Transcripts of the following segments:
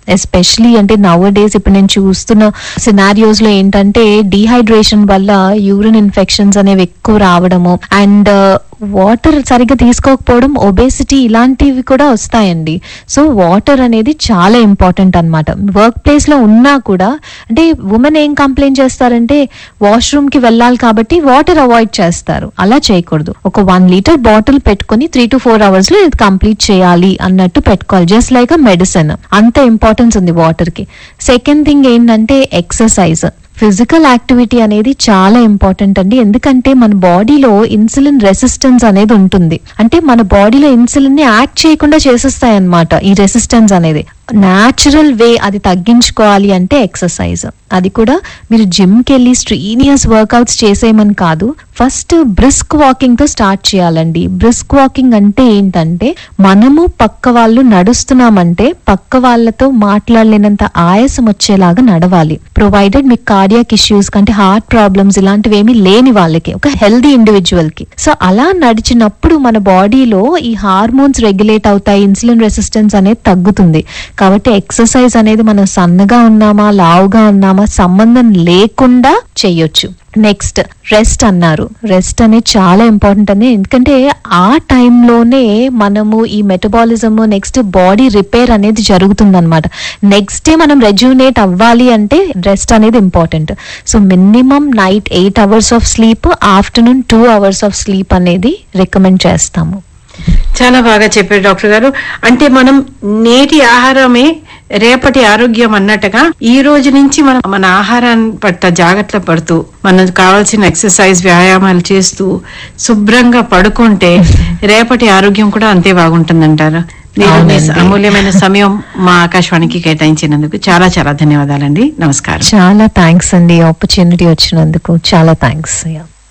Especially అంటే now days ఇప్పుడు నేను చూస్తున్న సినారియోస్ లో ఏంటంటే డీహైడ్రేషన్ వల్ల యూరిన్ ఇన్ఫెక్షన్స్ అనేవి ఎక్కువ రావడము అండ్ వాటర్ సరిగ్గా తీసుకోకపోవడం ఒబేసిటీ ఇలాంటివి కూడా వస్తాయండి సో వాటర్ అనేది చాలా ఇంపార్టెంట్ అన్నమాట వర్క్ ప్లేస్ లో ఉన్నా కూడా అంటే ఉమెన్ ఏం కంప్లైంట్ చేస్తారంటే వాష్రూమ్ కి వెళ్ళాలి కాబట్టి వాటర్ అవాయిడ్ చేస్తారు అలా చేయకూడదు ఒక వన్ లీటర్ బాటిల్ పెట్టుకొని త్రీ టు ఫోర్ అవర్స్ లో ఇది కంప్లీట్ చేయాలి అన్నట్టు పెట్టుకోవాలి జస్ట్ లైక్ అ మెడిసిన్ అంత ఇంపార్టెన్స్ ఉంది వాటర్ కి సెకండ్ థింగ్ ఏంటంటే ఎక్సర్సైజ్ ఫిజికల్ యాక్టివిటీ అనేది చాలా ఇంపార్టెంట్ అండి ఎందుకంటే మన బాడీలో ఇన్సులిన్ రెసిస్టెన్స్ అనేది ఉంటుంది అంటే మన బాడీలో ఇన్సులిన్ ని యాక్ట్ చేయకుండా చేసేస్తాయి అన్నమాట ఈ రెసిస్టెన్స్ అనేది న్యాచురల్ వే అది తగ్గించుకోవాలి అంటే ఎక్సర్సైజ్ అది కూడా మీరు జిమ్ కి వెళ్ళి స్ట్రీనియస్ వర్కౌట్స్ చేసేయమని కాదు ఫస్ట్ బ్రిస్క్ వాకింగ్ తో స్టార్ట్ చేయాలండి బ్రిస్క్ వాకింగ్ అంటే ఏంటంటే మనము పక్క వాళ్ళు నడుస్తున్నామంటే పక్క వాళ్ళతో మాట్లాడలేనంత ఆయాసం వచ్చేలాగా నడవాలి ప్రొవైడెడ్ మీకు కార్డియాక్ ఇష్యూస్ కంటే హార్ట్ ప్రాబ్లమ్స్ ఇలాంటివి ఏమీ లేని వాళ్ళకి ఒక హెల్దీ ఇండివిజువల్ కి సో అలా నడిచినప్పుడు మన బాడీలో ఈ హార్మోన్స్ రెగ్యులేట్ అవుతాయి ఇన్సులిన్ రెసిస్టెన్స్ అనేది తగ్గుతుంది కాబట్టి ఎక్సర్సైజ్ అనేది మనం సన్నగా ఉన్నామా లావుగా ఉన్నామా సంబంధం లేకుండా చేయొచ్చు నెక్స్ట్ రెస్ట్ అన్నారు రెస్ట్ అనేది చాలా ఇంపార్టెంట్ అని ఎందుకంటే ఆ టైంలోనే మనము ఈ మెటబాలిజం నెక్స్ట్ బాడీ రిపేర్ అనేది జరుగుతుంది అనమాట నెక్స్ట్ డే మనం రెజ్యూనేట్ అవ్వాలి అంటే రెస్ట్ అనేది important so minimum night eight hours of sleep afternoon two hours of sleep అనేది రికమెండ్ చేస్తాము చాలా బాగా చెప్పారు డాక్టర్ గారు అంటే మనం నేటి ఆహారమే రేపటి ఆరోగ్యం అన్నట్టుగా ఈ రోజు నుంచి మనం మన ఆహారాన్ని పట్ల జాగ్రత్త పడుతూ మనకు కావాల్సిన ఎక్సర్సైజ్ వ్యాయామాలు చేస్తూ శుభ్రంగా పడుకుంటే రేపటి ఆరోగ్యం కూడా అంతే బాగుంటుందంటారు మీరు మీ అవునండి. అమూల్యమైన సమయం మా ఆకాశవాణికి కేటాయించినందుకు చాలా చాలా ధన్యవాదాలండి నమస్కారం చాలా థ్యాంక్స్ అండి ఆపర్చునిటీ వచ్చినందుకు చాలా థ్యాంక్స్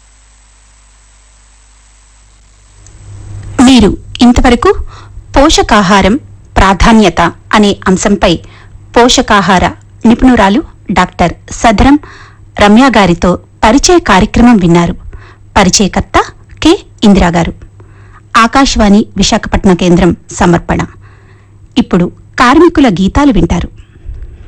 మీరు ఇంతవరకు పోషకాహారం ప్రాధాన్యత అనే అంశంపై పోషకాహార నిపుణురాలు డాక్టర్ సదరం రమ్య గారితో పరిచయ కార్యక్రమం విన్నారు పరిచయకర్త కె ఇందిరా గారు ఆకాశవాణి విశాఖపట్నం కేంద్రం సమర్పణ ఇప్పుడు కార్మికుల గీతాలు వింటారు